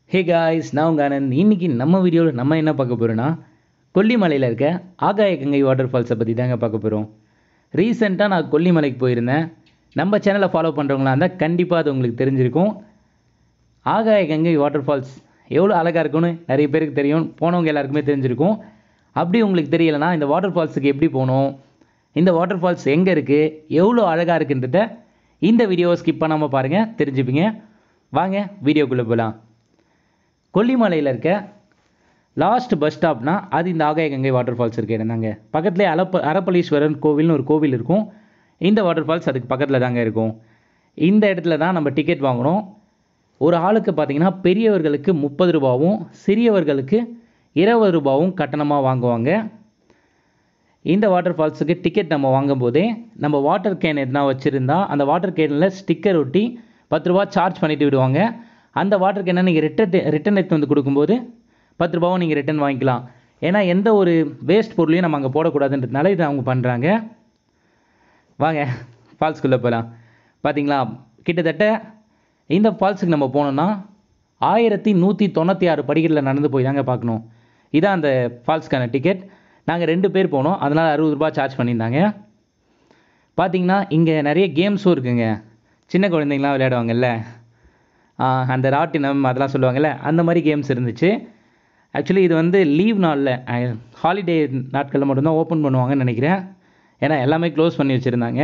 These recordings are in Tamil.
ஹே காய்ஸ் நான் உங்கள் ஆனந்த் இன்னைக்கு நம்ம வீடியோவில் நம்ம என்ன பார்க்க போகிறோன்னா கொல்லிமலையில் இருக்க ஆகாய கங்கை வாட்டர் ஃபால்ஸை பற்றி தாங்க பார்க்க போகிறோம் ரீசெண்டாக நான் கொல்லிமலைக்கு போயிருந்தேன் நம்ம சேனலை ஃபாலோ பண்ணுறவங்களா இருந்தால் கண்டிப்பாக அது உங்களுக்கு தெரிஞ்சிருக்கும் ஆகாய கங்கை வாட்டர் ஃபால்ஸ் எவ்வளோ அழகாக இருக்கும்னு நிறைய பேருக்கு தெரியும் போனவங்க எல்லாருக்குமே தெரிஞ்சிருக்கும் அப்படி உங்களுக்கு தெரியலைன்னா இந்த வாட்டர் ஃபால்ஸுக்கு எப்படி போகணும் இந்த வாட்டர் ஃபால்ஸ் எங்கே இருக்குது எவ்வளோ அழகாக இருக்குன்றத இந்த வீடியோவை ஸ்கிப் பண்ணாமல் பாருங்கள் தெரிஞ்சுப்பீங்க வாங்க வீடியோக்குள்ளே போகலாம் கொல்லிமலையில் இருக்க லாஸ்ட் பஸ் ஸ்டாப்னா அது இந்த ஆகாய கங்கை வாட்டர் ஃபால்ஸ் இருக்க இடம் தாங்க பக்கத்துலேயே அலப்ப அரப்பளீஸ்வரன் கோவில்னு ஒரு கோவில் இருக்கும் இந்த வாட்டர் ஃபால்ஸ் அதுக்கு பக்கத்தில் தாங்க இருக்கும் இந்த இடத்துல தான் நம்ம டிக்கெட் வாங்கணும் ஒரு ஆளுக்கு பார்த்தீங்கன்னா பெரியவர்களுக்கு முப்பது ரூபாவும் சிறியவர்களுக்கு இருபது ரூபாவும் கட்டணமாக வாங்குவாங்க இந்த வாட்டர் ஃபால்ஸுக்கு டிக்கெட் நம்ம வாங்கும்போதே நம்ம வாட்டர் கேன் எதுனா வச்சுருந்தா அந்த வாட்டர் கேனில் ஸ்டிக்கர் ஒட்டி பத்து ரூபா சார்ஜ் பண்ணிட்டு விடுவாங்க அந்த வாட்டர் கேனை நீங்கள் ரிட்டன் ரிட்டன் எடுத்து வந்து கொடுக்கும்போது பத்து ரூபாவும் நீங்கள் ரிட்டன் வாங்கிக்கலாம் ஏன்னா எந்த ஒரு வேஸ்ட் பொருளையும் நம்ம அங்கே போடக்கூடாதுன்றதுனால இதை அவங்க பண்ணுறாங்க வாங்க ஃபால்ஸ்குள்ளே போகலாம் பார்த்தீங்களா கிட்டத்தட்ட இந்த ஃபால்ஸுக்கு நம்ம போனோம்னா ஆயிரத்தி நூற்றி தொண்ணூற்றி ஆறு படிக்கட்டில் நடந்து போய் தாங்க பார்க்கணும் இதான் அந்த ஃபால்ஸ்க்கான டிக்கெட் நாங்கள் ரெண்டு பேர் போனோம் அதனால் அறுபது ரூபாய் சார்ஜ் பண்ணியிருந்தாங்க பார்த்தீங்கன்னா இங்கே நிறைய கேம்ஸும் இருக்குங்க சின்ன குழந்தைங்களாம் விளையாடுவாங்கல்ல ஆஹ் அந்த ராட்டினம் அதெல்லாம் சொல்லுவாங்கல்ல அந்த மாதிரி கேம்ஸ் இருந்துச்சு ஆக்சுவலி இது வந்து லீவ் நாளில் ஹாலிடே நாட்களில் மட்டும்தான் ஓப்பன் பண்ணுவாங்கன்னு நினைக்கிறேன் ஏன்னா எல்லாமே க்ளோஸ் பண்ணி வச்சுருந்தாங்க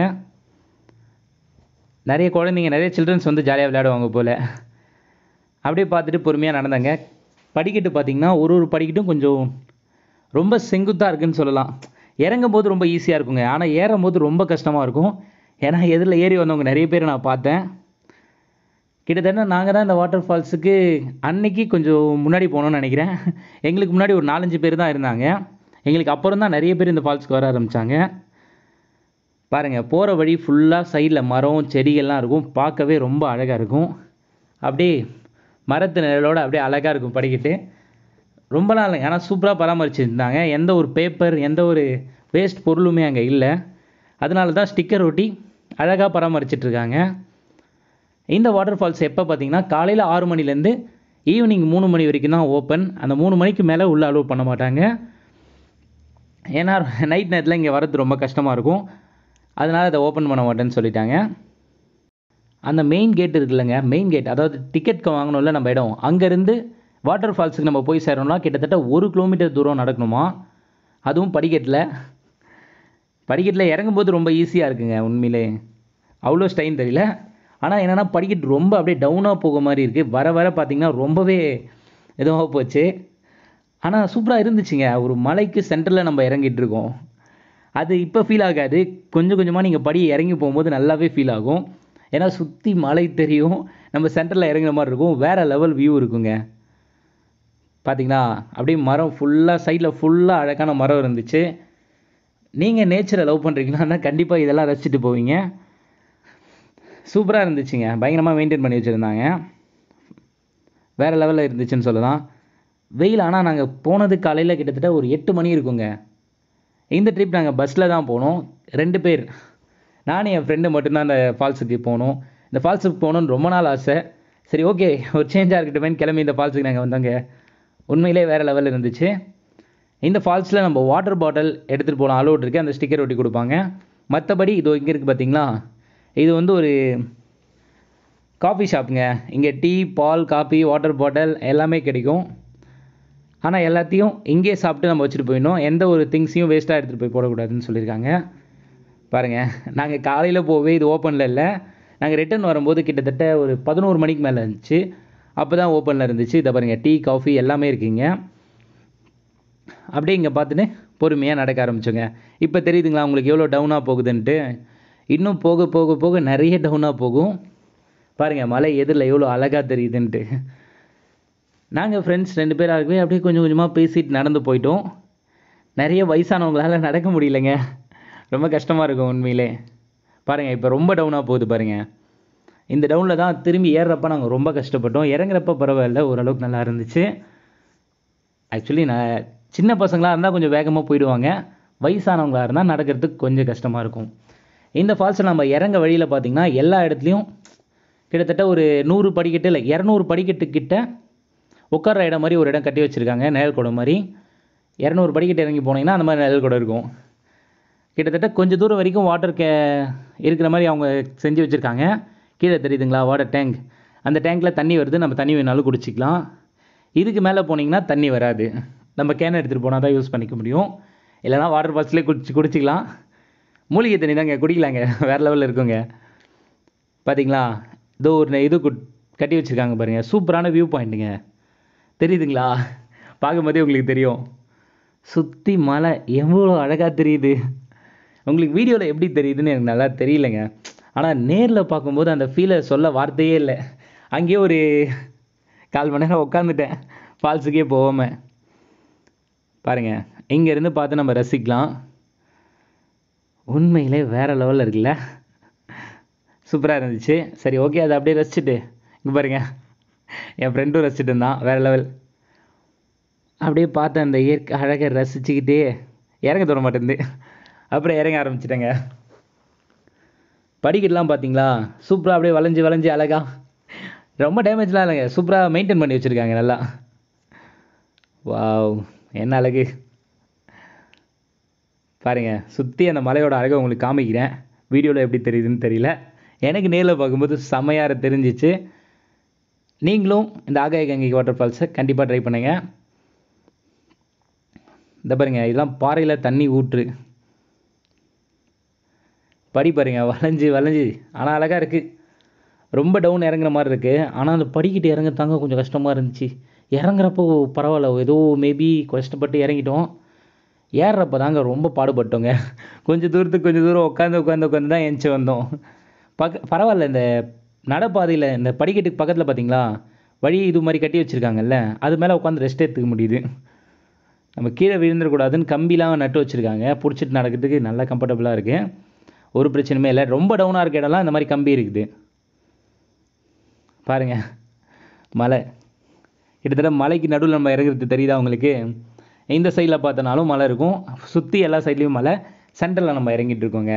நிறைய குழந்தைங்க நிறைய சில்ட்ரன்ஸ் வந்து ஜாலியாக விளையாடுவாங்க போல் அப்படியே பார்த்துட்டு பொறுமையாக நடந்தாங்க படிக்கட்டு பார்த்தீங்கன்னா ஒரு ஒரு படிக்கட்டும் கொஞ்சம் ரொம்ப செங்குத்தாக இருக்குன்னு சொல்லலாம் இறங்கும் போது ரொம்ப ஈஸியாக இருக்குங்க ஆனால் ஏறும் போது ரொம்ப கஷ்டமாக இருக்கும் ஏன்னா எதிரில் ஏறி வந்தவங்க நிறைய பேர் நான் பார்த்தேன் கிட்டத்தட்ட நாங்கள் தான் இந்த வாட்டர் ஃபால்ஸுக்கு அன்னைக்கு கொஞ்சம் முன்னாடி போகணும்னு நினைக்கிறேன் எங்களுக்கு முன்னாடி ஒரு நாலஞ்சு பேர் தான் இருந்தாங்க எங்களுக்கு அப்புறம் தான் நிறைய பேர் இந்த ஃபால்ஸ்க்கு வர ஆரம்பித்தாங்க பாருங்கள் போகிற வழி ஃபுல்லாக சைடில் மரம் செடிகள்லாம் இருக்கும் பார்க்கவே ரொம்ப அழகாக இருக்கும் அப்படியே மரத்து நிழலோட அப்படியே அழகாக இருக்கும் படிக்கிட்டு ரொம்ப நாள் இல்லைங்க ஆனால் சூப்பராக பராமரிச்சிருந்தாங்க எந்த ஒரு பேப்பர் எந்த ஒரு வேஸ்ட் பொருளுமே அங்கே இல்லை அதனால தான் ஸ்டிக்கர் ஒட்டி அழகாக பராமரிச்சிட்டு இருக்காங்க இந்த வாட்டர் ஃபால்ஸ் எப்போ பார்த்தீங்கன்னா காலையில் ஆறு மணிலேருந்து ஈவினிங் மூணு மணி வரைக்கும் தான் ஓப்பன் அந்த மூணு மணிக்கு மேலே உள்ளே அலோவ் பண்ண மாட்டாங்க ஏன்னா நைட் நேரத்தில் இங்கே வரது ரொம்ப கஷ்டமாக இருக்கும் அதனால் அதை ஓப்பன் பண்ண மாட்டேன்னு சொல்லிட்டாங்க அந்த மெயின் கேட் இருக்குல்லங்க மெயின் கேட் அதாவது டிக்கெட் வாங்கணும்ல நம்ம இடம் அங்கேருந்து வாட்டர் ஃபால்ஸுக்கு நம்ம போய் சேரணும்னா கிட்டத்தட்ட ஒரு கிலோமீட்டர் தூரம் நடக்கணுமா அதுவும் படிக்கட்டில் படிக்கட்டில் இறங்கும்போது ரொம்ப ஈஸியாக இருக்குங்க உண்மையிலே அவ்வளோ ஸ்டைன் தெரியல ஆனால் என்னென்னா படிக்கட்டு ரொம்ப அப்படியே டவுனாக போக மாதிரி இருக்குது வர வர பார்த்திங்கன்னா ரொம்பவே இதுவாக போச்சு ஆனால் சூப்பராக இருந்துச்சுங்க ஒரு மலைக்கு சென்டரில் நம்ம இறங்கிட்டு இருக்கோம் அது இப்போ ஃபீல் ஆகாது கொஞ்சம் கொஞ்சமாக நீங்கள் படி இறங்கி போகும்போது நல்லாவே ஃபீல் ஆகும் ஏன்னா சுற்றி மலை தெரியும் நம்ம சென்டரில் இறங்குற மாதிரி இருக்கும் வேறு லெவல் வியூ இருக்குங்க பார்த்தீங்களா அப்படியே மரம் ஃபுல்லாக சைடில் ஃபுல்லாக அழகான மரம் இருந்துச்சு நீங்கள் நேச்சரை லவ் பண்ணுறீங்கன்னா கண்டிப்பாக இதெல்லாம் ரசிச்சுட்டு போவீங்க சூப்பராக இருந்துச்சுங்க பயங்கரமாக மெயின்டைன் பண்ணி வச்சுருந்தாங்க வேறு லெவலில் இருந்துச்சுன்னு சொல்லலாம் வெயில் ஆனால் நாங்கள் போனது காலையில் கிட்டத்தட்ட ஒரு எட்டு மணி இருக்குங்க இந்த ட்ரிப் நாங்கள் பஸ்ஸில் தான் போனோம் ரெண்டு பேர் நானும் என் ஃப்ரெண்டு மட்டும்தான் அந்த ஃபால்ஸுக்கு போனோம் இந்த ஃபால்ஸுக்கு போகணுன்னு ரொம்ப நாள் ஆசை சரி ஓகே ஒரு சேஞ்சாக இருக்கட்டுமேன்னு கிளம்பி இந்த ஃபால்ஸுக்கு நாங்கள் வந்தோங்க உண்மையிலே வேறு லெவலில் இருந்துச்சு இந்த ஃபால்ஸில் நம்ம வாட்டர் பாட்டில் எடுத்துகிட்டு போகலாம் அலோட் இருக்குது அந்த ஸ்டிக்கர் ஒட்டி கொடுப்பாங்க மற்றபடி இது இங்கே இருக்குது பார்த்தீங்களா இது வந்து ஒரு காஃபி ஷாப்புங்க இங்கே டீ பால் காஃபி வாட்டர் பாட்டில் எல்லாமே கிடைக்கும் ஆனால் எல்லாத்தையும் இங்கேயே சாப்பிட்டு நம்ம வச்சுட்டு போயிடணும் எந்த ஒரு திங்ஸையும் வேஸ்ட்டாக எடுத்துகிட்டு போய் போடக்கூடாதுன்னு சொல்லியிருக்காங்க பாருங்கள் நாங்கள் காலையில் போவே இது ஓப்பனில் இல்லை நாங்கள் ரிட்டர்ன் வரும்போது கிட்டத்தட்ட ஒரு பதினோரு மணிக்கு மேலே இருந்துச்சு அப்போ தான் ஓப்பனில் இருந்துச்சு இதை பாருங்கள் டீ காஃபி எல்லாமே இருக்குங்க அப்படியே இங்கே பார்த்துட்டு பொறுமையாக நடக்க ஆரம்பிச்சோங்க இப்போ தெரியுதுங்களா உங்களுக்கு எவ்வளோ டவுனாக போகுதுன்ட்டு இன்னும் போக போக போக நிறைய டவுனாக போகும் பாருங்கள் மலை எதிரில் எவ்வளோ அழகாக தெரியுதுன்ட்டு நாங்கள் ஃப்ரெண்ட்ஸ் ரெண்டு பேர் ஆகவே அப்படியே கொஞ்சம் கொஞ்சமாக பேசிட்டு நடந்து போயிட்டோம் நிறைய வயசானவங்களால் நடக்க முடியலைங்க ரொம்ப கஷ்டமாக இருக்கும் உண்மையிலே பாருங்கள் இப்போ ரொம்ப டவுனாக போகுது பாருங்கள் இந்த டவுனில் தான் திரும்பி ஏறுறப்ப நாங்கள் ரொம்ப கஷ்டப்பட்டோம் இறங்குறப்ப பரவாயில்ல ஓரளவுக்கு நல்லா இருந்துச்சு ஆக்சுவலி நான் சின்ன பசங்களாக இருந்தால் கொஞ்சம் வேகமாக போயிடுவாங்க வயசானவங்களாக இருந்தால் நடக்கிறதுக்கு கொஞ்சம் கஷ்டமாக இருக்கும் இந்த ஃபால்ஸை நம்ம இறங்க வழியில் பார்த்திங்கன்னா எல்லா இடத்துலையும் கிட்டத்தட்ட ஒரு நூறு படிக்கட்டு இல்லை இரநூறு படிக்கட்டு கிட்ட உட்கார்ற இடம் மாதிரி ஒரு இடம் கட்டி வச்சுருக்காங்க நிழல் குடம் மாதிரி இரநூறு படிக்கட்டு இறங்கி போனீங்கன்னா அந்த மாதிரி நிழல் குடம் இருக்கும் கிட்டத்தட்ட கொஞ்சம் தூரம் வரைக்கும் வாட்டர் கே இருக்கிற மாதிரி அவங்க செஞ்சு வச்சுருக்காங்க கீழே தெரியுதுங்களா வாட்டர் டேங்க் அந்த டேங்க்கில் தண்ணி வருது நம்ம தண்ணி வேணாலும் குடிச்சிக்கலாம் இதுக்கு மேலே போனீங்கன்னா தண்ணி வராது நம்ம கேன் எடுத்துகிட்டு போனால் தான் யூஸ் பண்ணிக்க முடியும் இல்லைனா வாட்டர் பால்ஸ்லேயே குடிச்சு குடிச்சிக்கலாம் மூலிகை தண்ணி தாங்க குடிக்கலாங்க வேறு லெவலில் இருக்குங்க பார்த்தீங்களா இதோ ஒரு இது குட் கட்டி வச்சுருக்காங்க பாருங்கள் சூப்பரான வியூ பாயிண்ட்டுங்க தெரியுதுங்களா பார்க்கும்போதே உங்களுக்கு தெரியும் சுற்றி மலை எவ்வளோ அழகாக தெரியுது உங்களுக்கு வீடியோவில் எப்படி தெரியுதுன்னு எனக்கு நல்லா தெரியலங்க ஆனால் நேரில் பார்க்கும்போது அந்த ஃபீலை சொல்ல வார்த்தையே இல்லை அங்கேயே ஒரு கால் மணி நேரம் உட்காந்துட்டேன் ஃபால்ஸுக்கே போகாமல் பாருங்கள் இங்கேருந்து பார்த்து நம்ம ரசிக்கலாம் உண்மையிலே வேறு லெவலில் இருக்குல்ல சூப்பராக இருந்துச்சு சரி ஓகே அதை அப்படியே ரசிச்சுட்டு இங்கே பாருங்க என் ஃப்ரெண்டும் ரசிச்சுட்டு இருந்தான் வேறு லெவல் அப்படியே பார்த்து அந்த இயற்கை அழகை ரசிச்சுக்கிட்டே இறங்க தோண மாட்டேங்குது அப்புறம் இறங்க ஆரம்பிச்சிட்டேங்க படிக்கட்டுலாம் பார்த்தீங்களா சூப்பராக அப்படியே வளைஞ்சு வளைஞ்சு அழகா ரொம்ப டேமேஜ்லாம் இல்லைங்க சூப்பராக மெயின்டைன் பண்ணி வச்சுருக்காங்க நல்லா வாவ் என்ன அழகு பாருங்க சுற்றி அந்த மலையோட அழகை உங்களுக்கு காமிக்கிறேன் வீடியோவில் எப்படி தெரியுதுன்னு தெரியல எனக்கு நேரில் பார்க்கும்போது செமையாக தெரிஞ்சிச்சு நீங்களும் இந்த ஆகாய கங்கை வாட்டர் ஃபால்ஸை கண்டிப்பாக ட்ரை பண்ணுங்க இந்த பாருங்க இதெல்லாம் பாறையில் தண்ணி ஊற்று படி பாருங்க வளைஞ்சு வளைஞ்சு ஆனால் அழகாக இருக்குது ரொம்ப டவுன் இறங்குற மாதிரி இருக்குது ஆனால் அந்த படிக்கிட்டு இறங்கத்தாங்க கொஞ்சம் கஷ்டமாக இருந்துச்சு இறங்குறப்போ பரவாயில்ல ஏதோ மேபி கஷ்டப்பட்டு இறங்கிட்டோம் ஏறுறப்ப தாங்க ரொம்ப பாடுபட்டோங்க கொஞ்சம் தூரத்துக்கு கொஞ்சம் தூரம் உட்காந்து உட்காந்து உட்காந்து தான் எந்திச்சு வந்தோம் பக்க பரவாயில்ல இந்த நடைபாதையில் இந்த படிக்கட்டுக்கு பக்கத்தில் பார்த்தீங்களா வழி இது மாதிரி கட்டி வச்சுருக்காங்கல்ல அது மேலே உட்காந்து ரெஸ்ட் எடுத்துக்க முடியுது நம்ம கீழே விழுந்துடக்கூடாதுன்னு கம்பிலாம் நட்டு வச்சுருக்காங்க பிடிச்சிட்டு நடக்கிறதுக்கு நல்லா கம்ஃபர்டபுளாக இருக்குது ஒரு பிரச்சனையுமே இல்லை ரொம்ப டவுனாக இருக்க இடம்லாம் இந்த மாதிரி கம்பி இருக்குது பாருங்க மலை கிட்டத்தட்ட மலைக்கு நடுவில் நம்ம இறங்குறது தெரியுதா உங்களுக்கு இந்த சைடில் பார்த்தனாலும் மலை இருக்கும் சுற்றி எல்லா சைட்லேயும் மலை சென்டரில் நம்ம இறங்கிட்டு இருக்கோங்க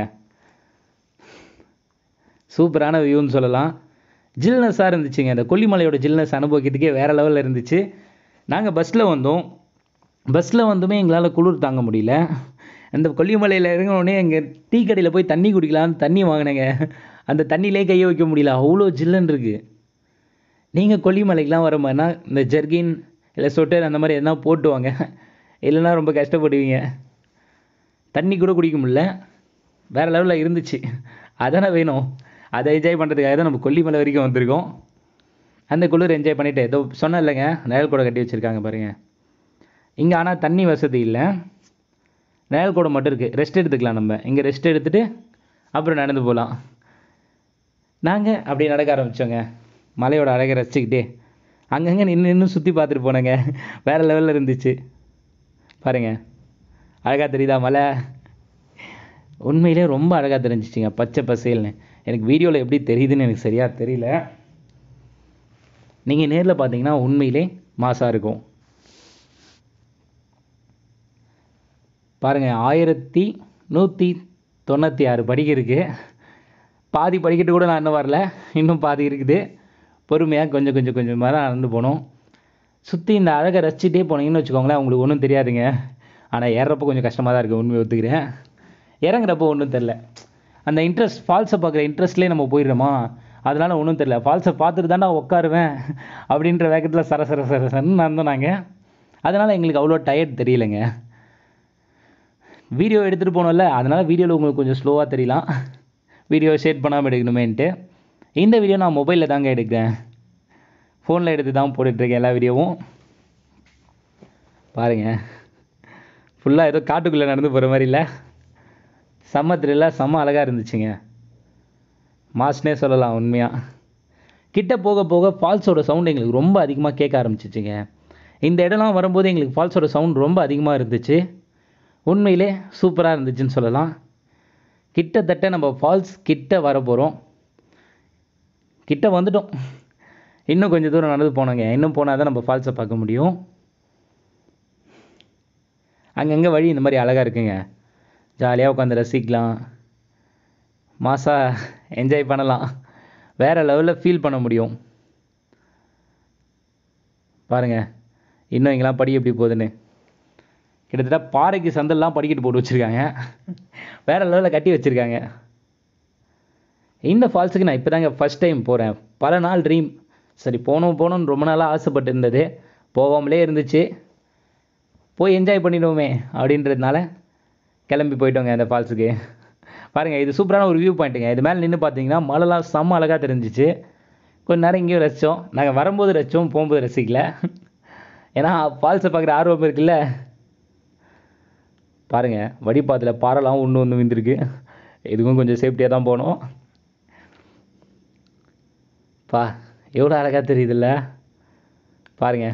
சூப்பரான வியூன்னு சொல்லலாம் ஜில்னஸாக இருந்துச்சுங்க இந்த கொல்லிமலையோட ஜில்னஸ் அனுபவிக்கிறதுக்கே வேறு லெவலில் இருந்துச்சு நாங்கள் பஸ்ஸில் வந்தோம் பஸ்ஸில் வந்துமே எங்களால் குளிர் தாங்க முடியல அந்த கொல்லிமலையில் இறங்கினோடனே எங்கள் டீ கடையில் போய் தண்ணி குடிக்கலான்னு தண்ணி வாங்கினேங்க அந்த தண்ணியிலே கையை வைக்க முடியல அவ்வளோ ஜில்லுன்னு இருக்குது நீங்கள் கொல்லிமலைக்கெலாம் வர மாதிரினா இந்த ஜெர்கின் இல்லை சொட்டர் அந்த மாதிரி எதனா போட்டு வாங்க இல்லைன்னா ரொம்ப கஷ்டப்படுவீங்க தண்ணி கூட குடிக்க முடியல வேறு லெவலில் இருந்துச்சு அதானே வேணும் அதை என்ஜாய் பண்ணுறதுக்காக தான் நம்ம கொல்லிமலை வரைக்கும் வந்திருக்கோம் அந்த குளிர் என்ஜாய் பண்ணிவிட்டு ஏதோ சொன்னேன் இல்லைங்க நிழல் கூட கட்டி வச்சுருக்காங்க பாருங்கள் இங்கே ஆனால் தண்ணி வசதி இல்லை நிழல் கூட மட்டும் இருக்குது ரெஸ்ட் எடுத்துக்கலாம் நம்ம இங்கே ரெஸ்ட் எடுத்துகிட்டு அப்புறம் நடந்து போகலாம் நாங்கள் அப்படியே நடக்க ஆரம்பித்தோங்க மலையோட அழகை ரசிச்சுக்கிட்டே அங்கங்கே நின்று நின்று சுற்றி பார்த்துட்டு போனேங்க வேறு லெவலில் இருந்துச்சு பாருங்க அழகாக தெரியுதா மலை உண்மையிலே ரொம்ப அழகாக தெரிஞ்சிச்சிங்க பச்சை பசேல்னு எனக்கு வீடியோவில் எப்படி தெரியுதுன்னு எனக்கு சரியாக தெரியல நீங்கள் நேரில் பார்த்தீங்கன்னா உண்மையிலே மாசாக இருக்கும் பாருங்கள் ஆயிரத்தி நூற்றி தொண்ணூற்றி ஆறு படிக்க இருக்குது பாதி படிக்கட்டு கூட நான் இன்னும் வரல இன்னும் பாதி இருக்குது பொறுமையாக கொஞ்சம் கொஞ்சம் கொஞ்சமாக தான் நடந்து போகணும் சுற்றி இந்த அழகை ரசிச்சுட்டே போனீங்கன்னு வச்சுக்கோங்களேன் உங்களுக்கு ஒன்றும் தெரியாதுங்க ஆனால் ஏறுறப்போ கொஞ்சம் கஷ்டமாக தான் இருக்குது உண்மையை ஒத்துக்கிறேன் இறங்குறப்போ ஒன்றும் தெரில அந்த இன்ட்ரெஸ்ட் ஃபால்ஸை பார்க்குற இன்ட்ரெஸ்ட்லேயே நம்ம போயிடுறோமா அதனால் ஒன்றும் தெரில ஃபால்ஸை பார்த்துட்டு தானே உட்காருவேன் அப்படின்ற வேகத்தில் சர சர சர சரன்னு நடந்தோம் நாங்கள் அதனால் எங்களுக்கு அவ்வளோ டயர்ட் தெரியலைங்க வீடியோ எடுத்துகிட்டு போனோம்ல அதனால் வீடியோவில் உங்களுக்கு கொஞ்சம் ஸ்லோவாக தெரியலாம் வீடியோ ஷேட் பண்ணாமல் எடுக்கணுமேன்ட்டு இந்த வீடியோ நான் மொபைலில் தாங்க எடுக்கிறேன் ஃபோனில் எடுத்து தான் போட்டுட்ருக்கேன் எல்லா வீடியோவும் பாருங்கள் ஃபுல்லாக ஏதோ காட்டுக்குள்ளே நடந்து போகிற மாதிரி இல்லை செம்ம த்ரில்லாக செம்ம அழகாக இருந்துச்சுங்க மாஸ்னே சொல்லலாம் உண்மையாக கிட்ட போக போக ஃபால்ஸோட சவுண்ட் எங்களுக்கு ரொம்ப அதிகமாக கேட்க ஆரம்பிச்சிச்சுங்க இந்த இடம்லாம் வரும்போது எங்களுக்கு ஃபால்ஸோட சவுண்ட் ரொம்ப அதிகமாக இருந்துச்சு உண்மையிலே சூப்பராக இருந்துச்சுன்னு சொல்லலாம் கிட்டத்தட்ட நம்ம ஃபால்ஸ் கிட்ட வர போகிறோம் கிட்ட வந்துட்டோம் இன்னும் கொஞ்சம் தூரம் நடந்து போனோங்க இன்னும் போனால் தான் நம்ம ஃபால்ஸை பார்க்க முடியும் அங்கங்கே வழி இந்த மாதிரி அழகாக இருக்குங்க ஜாலியாக உட்காந்து ரசிக்கலாம் மாசா என்ஜாய் பண்ணலாம் வேறு லெவலில் ஃபீல் பண்ண முடியும் பாருங்கள் இன்னும் இங்கெல்லாம் படி எப்படி போகுதுன்னு கிட்டத்தட்ட பாறைக்கு சந்தல்லாம் படிக்கட்டு போட்டு வச்சுருக்காங்க வேறு லெவலில் கட்டி வச்சுருக்காங்க இந்த ஃபால்ஸுக்கு நான் இப்போ தாங்க ஃபஸ்ட் டைம் போகிறேன் பல நாள் ட்ரீம் சரி போகணும் போகணும்னு ரொம்ப நாளாக ஆசைப்பட்டு இருந்தது போகாமலே இருந்துச்சு போய் என்ஜாய் பண்ணிடுவோமே அப்படின்றதுனால கிளம்பி போயிட்டோங்க அந்த ஃபால்ஸுக்கு பாருங்கள் இது சூப்பரான ஒரு வியூ பாயிண்ட்டுங்க இது மேலே நின்று பார்த்தீங்கன்னா மழைலாம் செம்ம அழகாக தெரிஞ்சிச்சு கொஞ்ச நேரம் இங்கேயும் ரசித்தோம் நாங்கள் வரும்போது ரசித்தோம் போகும்போது ரசிக்கல ஏன்னா ஃபால்ஸை பார்க்குற ஆர்வம் இருக்குல்ல பாருங்கள் வடிப்பாத்தில் பாறைலாம் ஒன்று ஒன்று விழுந்திருக்கு இதுக்கும் கொஞ்சம் சேஃப்டியாக தான் போகணும் பா எவ்வளோ அழகாக தெரியுதுல்ல பாருங்க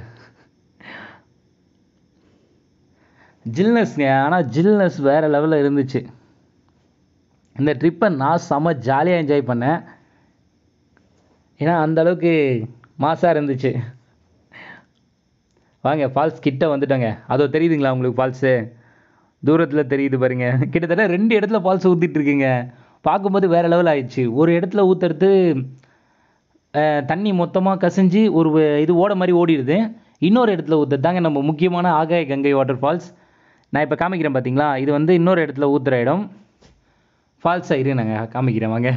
ஜில்னஸ்ங்க ஆனால் ஜில்னஸ் வேறு லெவலில் இருந்துச்சு இந்த ட்ரிப்பை நான் செம்ம ஜாலியாக என்ஜாய் பண்ணேன் ஏன்னா அந்த அளவுக்கு மாசாக இருந்துச்சு வாங்க ஃபால்ஸ் கிட்ட வந்துட்டோங்க அதோ தெரியுதுங்களா உங்களுக்கு ஃபால்ஸு தூரத்தில் தெரியுது பாருங்க கிட்டத்தட்ட ரெண்டு இடத்துல ஃபால்ஸ் ஊற்றிட்டு இருக்குங்க பார்க்கும்போது வேறு லெவல் ஆயிடுச்சு ஒரு இடத்துல ஊற்றுறது தண்ணி மொத்தமாக கசிஞ்சு ஒரு வ- இது ஓட மாதிரி ஓடிடுது இன்னொரு இடத்துல ஊற்றுறது தாங்க நம்ம முக்கியமான ஆகாய கங்கை வாட்டர் ஃபால்ஸ் நான் இப்போ காமிக்கிறேன் பார்த்தீங்களா இது வந்து இன்னொரு இடத்துல ஊற்றுற இடம் ஃபால்ஸாக இரு நாங்கள் காமிக்கிறேன் வாங்க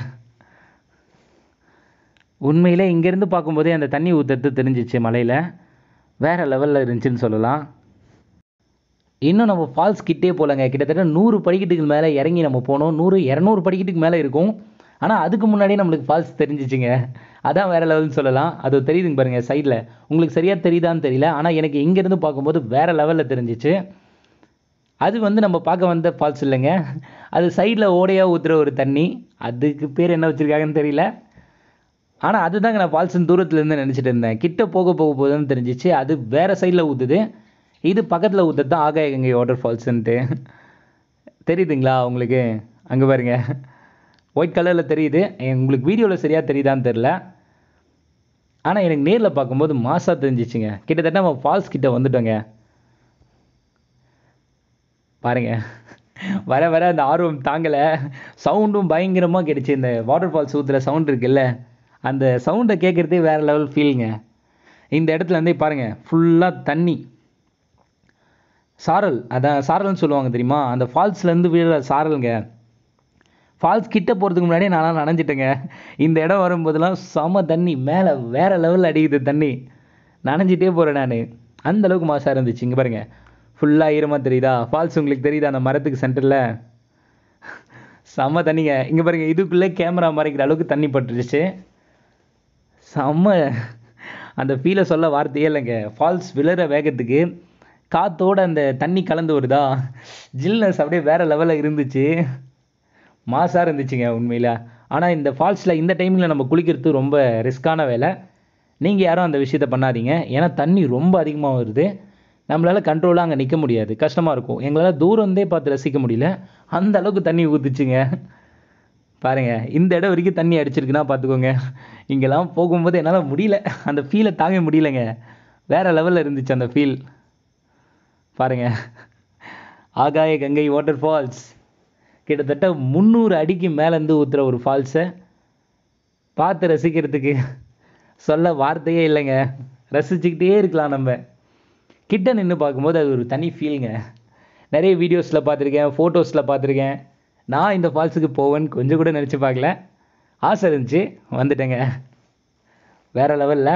உண்மையிலே இங்கேருந்து பார்க்கும்போதே அந்த தண்ணி ஊற்றுறது தெரிஞ்சிச்சு மலையில் வேறு லெவலில் இருந்துச்சுன்னு சொல்லலாம் இன்னும் நம்ம ஃபால்ஸ் கிட்டே போகலங்க கிட்டத்தட்ட நூறு படிக்கட்டுக்கு மேலே இறங்கி நம்ம போனோம் நூறு இரநூறு படிக்கட்டுக்கு மேலே இருக்கும் ஆனால் அதுக்கு முன்னாடியே நம்மளுக்கு ஃபால்ஸ் தெரிஞ்சிச்சுங்க அதான் வேறு லெவல்னு சொல்லலாம் அது தெரியுதுங்க பாருங்கள் சைடில் உங்களுக்கு சரியாக தெரியுதான்னு தெரியல ஆனால் எனக்கு இங்கேருந்து பார்க்கும்போது வேறு லெவலில் தெரிஞ்சிச்சு அது வந்து நம்ம பார்க்க வந்த ஃபால்ஸ் இல்லைங்க அது சைடில் ஓடையாக ஊற்றுற ஒரு தண்ணி அதுக்கு பேர் என்ன வச்சுருக்காங்கன்னு தெரியல ஆனால் அதுதாங்க நான் ஃபால்ஸ்னு தூரத்துலேருந்து நினச்சிட்டு இருந்தேன் கிட்ட போக போக போகுதுன்னு தெரிஞ்சிச்சு அது வேறு சைடில் ஊற்றுது இது பக்கத்தில் ஊற்றுறது தான் ஆகாய கங்கை வாட்டர் ஃபால்ஸுன்ட்டு தெரியுதுங்களா உங்களுக்கு அங்கே பாருங்க ஒயிட் கலரில் தெரியுது உங்களுக்கு வீடியோவில் சரியாக தெரியுதான்னு தெரில ஆனால் எனக்கு நேரில் பார்க்கும்போது மாசாக தெரிஞ்சிச்சுங்க கிட்டத்தட்ட நம்ம ஃபால்ஸ் கிட்ட வந்துட்டோங்க பாருங்க வர வர அந்த ஆர்வம் தாங்கலை சவுண்டும் பயங்கரமாக கிடைச்சு இந்த வாட்டர் ஃபால்ஸ் ஊற்றுற சவுண்ட் இருக்குல்ல அந்த சவுண்டை கேட்குறதே வேறு லெவல் ஃபீலுங்க இந்த இடத்துல இருந்தே பாருங்கள் ஃபுல்லாக தண்ணி சாரல் அதான் சாரல்னு சொல்லுவாங்க தெரியுமா அந்த ஃபால்ஸ்லேருந்து விழுற சாரலுங்க ஃபால்ஸ் கிட்ட போகிறதுக்கு முன்னாடியே நான்லாம் நனைஞ்சிட்டேங்க இந்த இடம் வரும்போதெல்லாம் செம தண்ணி மேலே வேறு லெவலில் அடிக்குது தண்ணி நனைஞ்சிட்டே போகிறேன் நான் அந்த அளவுக்கு மாசாக இருந்துச்சு இங்கே பாருங்க ஃபுல்லாக ஈரமாக தெரியுதா ஃபால்ஸ் உங்களுக்கு தெரியுதா அந்த மரத்துக்கு சென்டரில் செம்ம தண்ணிங்க இங்கே பாருங்க இதுக்குள்ளே கேமரா மறைக்கிற அளவுக்கு தண்ணி பட்டுருச்சு செம்ம அந்த ஃபீலை சொல்ல வார்த்தையே இல்லைங்க ஃபால்ஸ் விழுற வேகத்துக்கு காத்தோட அந்த தண்ணி கலந்து வருதா ஜில்னஸ் அப்படியே வேற லெவலில் இருந்துச்சு மாசாக இருந்துச்சுங்க உண்மையில் ஆனால் இந்த ஃபால்ஸில் இந்த டைமில் நம்ம குளிக்கிறது ரொம்ப ரிஸ்க்கான வேலை நீங்கள் யாரும் அந்த விஷயத்த பண்ணாதீங்க ஏன்னா தண்ணி ரொம்ப அதிகமாக வருது நம்மளால் கண்ட்ரோலாக அங்கே நிற்க முடியாது கஷ்டமாக இருக்கும் எங்களால் தூரம் இருந்தே பார்த்து ரசிக்க முடியல அந்த அளவுக்கு தண்ணி ஊற்றுச்சுங்க பாருங்க இந்த இடம் வரைக்கும் தண்ணி அடிச்சிருக்குன்னா பார்த்துக்கோங்க இங்கெல்லாம் போகும்போது என்னால் முடியல அந்த ஃபீலை தாங்க முடியலங்க வேற லெவலில் இருந்துச்சு அந்த ஃபீல் பாருங்க ஆகாய கங்கை வாட்டர் ஃபால்ஸ் கிட்டத்தட்ட முந்நூறு அடிக்கு மேலேருந்து ஊற்றுற ஒரு ஃபால்ஸை பார்த்து ரசிக்கிறதுக்கு சொல்ல வார்த்தையே இல்லைங்க ரசிச்சுக்கிட்டே இருக்கலாம் நம்ம கிட்ட நின்று பார்க்கும்போது அது ஒரு தனி ஃபீலுங்க நிறைய வீடியோஸில் பார்த்துருக்கேன் ஃபோட்டோஸில் பார்த்துருக்கேன் நான் இந்த ஃபால்ஸுக்கு போவேன்னு கொஞ்சம் கூட நினச்சி பார்க்கல ஆசை இருந்துச்சு வந்துட்டேங்க வேற லெவலில்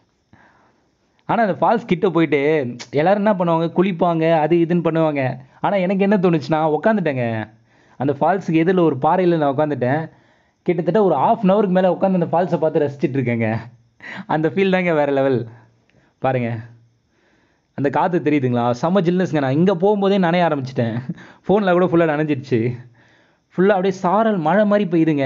ஆனால் அந்த ஃபால்ஸ் கிட்ட போயிட்டு எல்லாரும் என்ன பண்ணுவாங்க குளிப்பாங்க அது இதுன்னு பண்ணுவாங்க ஆனால் எனக்கு என்ன தோணுச்சுன்னா உட்காந்துட்டேங்க அந்த ஃபால்ஸுக்கு எதிரில் ஒரு பாறையில் நான் உட்காந்துட்டேன் கிட்டத்தட்ட ஒரு ஆஃப் அன் ஹவருக்கு மேலே உட்காந்து அந்த ஃபால்ஸை பார்த்து ரசிச்சிட்டு இருக்கேங்க அந்த ஃபீல் தாங்க வேறு லெவல் பாருங்க அந்த காற்று தெரியுதுங்களா செம்ம ஜில்னஸ்ங்க நான் இங்கே போகும்போதே நனைய ஆரம்பிச்சிட்டேன் ஃபோனில் கூட ஃபுல்லாக நனைஞ்சிடுச்சு ஃபுல்லாக அப்படியே சாரல் மழை மாதிரி பெய்யுதுங்க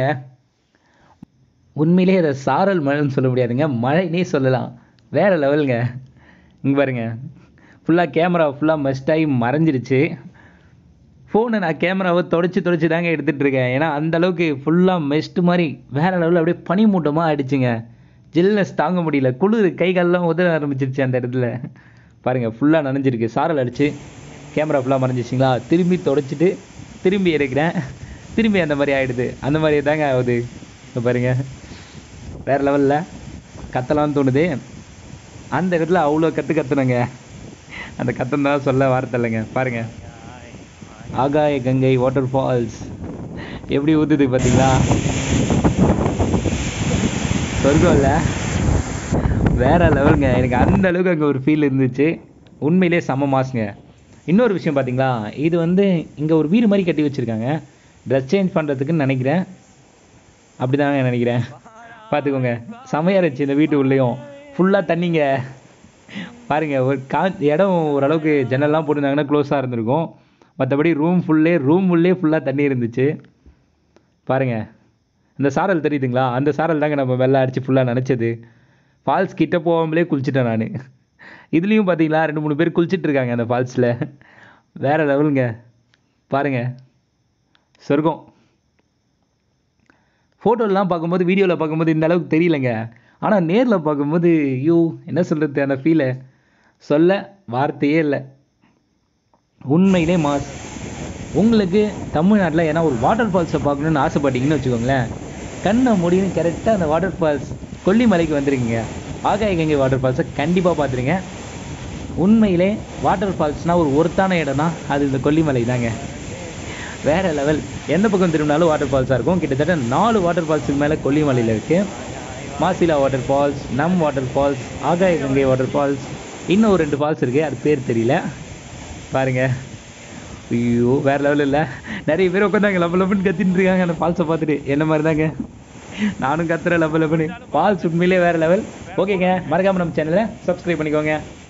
உண்மையிலேயே அதை சாரல் மழைன்னு சொல்ல முடியாதுங்க மழைனே சொல்லலாம் வேறு லெவலுங்க இங்கே பாருங்க ஃபுல்லாக கேமரா ஃபுல்லாக மஸ்டாகி மறைஞ்சிருச்சு ஃபோனை நான் கேமராவை தொடச்சி தொடச்சி தாங்க எடுத்துகிட்டு இருக்கேன் ஏன்னா அந்த அளவுக்கு ஃபுல்லாக மெஸ்ட் மாதிரி வேறு லெவலில் அப்படியே பனிமூட்டமாக ஆயிடுச்சுங்க ஜில்னஸ் தாங்க முடியல குளிர் கை காலெல்லாம் உதற ஆரம்பிச்சிருச்சு அந்த இடத்துல பாருங்கள் ஃபுல்லாக நனைஞ்சிருக்கு சாரல் அடிச்சு கேமரா ஃபுல்லாக மறைஞ்சிச்சிங்களா திரும்பி தொடச்சிட்டு திரும்பி எடுக்கிறேன் திரும்பி அந்த மாதிரி ஆகிடுது அந்த மாதிரி தாங்க ஆகுது இப்போ பாருங்க வேறு லெவலில் கத்தலாம்னு தோணுது அந்த இடத்துல அவ்வளோ கற்று கத்துனங்க அந்த கத்தம் தான் சொல்ல வார்த்தை இல்லைங்க பாருங்க ஆகாய கங்கை வாட்டர் ஃபால்ஸ் எப்படி ஊத்துது பார்த்தீங்களா சொர்க்கம் இல்லை வேற லெவலுங்க எனக்கு அந்த அளவுக்கு அங்கே ஒரு ஃபீல் இருந்துச்சு உண்மையிலே செம்ம மாசுங்க இன்னொரு விஷயம் பார்த்தீங்களா இது வந்து இங்கே ஒரு வீடு மாதிரி கட்டி வச்சுருக்காங்க ட்ரெஸ் சேஞ்ச் பண்ணுறதுக்குன்னு நினைக்கிறேன் அப்படி நினைக்கிறேன் பார்த்துக்கோங்க செமையாக இருந்துச்சு இந்த வீட்டு உள்ளேயும் ஃபுல்லாக தண்ணிங்க பாருங்க ஒரு கா இடம் ஓரளவுக்கு ஜன்னல்லாம் போட்டிருந்தாங்கன்னா க்ளோஸாக இருந்திருக்கும் மற்றபடி ரூம் ஃபுல்லே ரூம் உள்ளே ஃபுல்லாக தண்ணி இருந்துச்சு பாருங்க இந்த சாரல் தெரியுதுங்களா அந்த சாரல் தாங்க நம்ம வெள்ளை அடிச்சு ஃபுல்லாக நினச்சது ஃபால்ஸ் கிட்ட போகாமலே குளிச்சிட்டேன் நான் இதுலேயும் பார்த்தீங்களா ரெண்டு மூணு பேர் குளிச்சிட்டு இருக்காங்க அந்த ஃபால்ஸில் வேற லெவலுங்க பாருங்க சொர்க்கம் ஃபோட்டோலாம் பார்க்கும்போது வீடியோவில் பார்க்கும்போது இந்த அளவுக்கு தெரியலங்க ஆனால் நேரில் பார்க்கும்போது ஐயோ என்ன சொல்கிறது அந்த ஃபீலை சொல்ல வார்த்தையே இல்லை உண்மையிலே மாஸ் உங்களுக்கு தமிழ்நாட்டில் ஏன்னா ஒரு வாட்டர் ஃபால்ஸை பார்க்கணுன்னு ஆசைப்பட்டீங்கன்னு வச்சுக்கோங்களேன் கண்ணை முடியும் கரெக்டாக அந்த வாட்டர் ஃபால்ஸ் கொல்லிமலைக்கு வந்துருக்கீங்க ஆகாய கங்கை வாட்டர் ஃபால்ஸை கண்டிப்பாக பார்த்துருங்க உண்மையிலே வாட்டர் ஃபால்ஸ்னால் ஒரு ஒருத்தான இடம்னா அது இந்த கொல்லிமலை தாங்க வேற லெவல் எந்த பக்கம் திரும்பினாலும் வாட்டர் ஃபால்ஸாக இருக்கும் கிட்டத்தட்ட நாலு வாட்டர் ஃபால்ஸுக்கு மேலே கொல்லிமலையில் இருக்குது மாசிலா வாட்டர் ஃபால்ஸ் நம் water falls Agaya Gangai water falls இன்னும் ஒரு ரெண்டு ஃபால்ஸ் இருக்குது அது பேர் தெரியல பாருங்க ஐயோ வேற லெவல் இல்லை நிறைய பேர் உட்காந்தாங்க லப்ப லப்புன்னு கத்தின்னு இருக்காங்க அந்த ஃபால்ஸை பார்த்துட்டு என்ன மாதிரி தாங்க நானும் கத்துறேன் லப்ப லப்புன்னு ஃபால்ஸ் உண்மையிலே வேற லெவல் ஓகேங்க மறக்காம நம்ம சேனலை சப்ஸ்கிரைப் பண்ணிக்கோங்க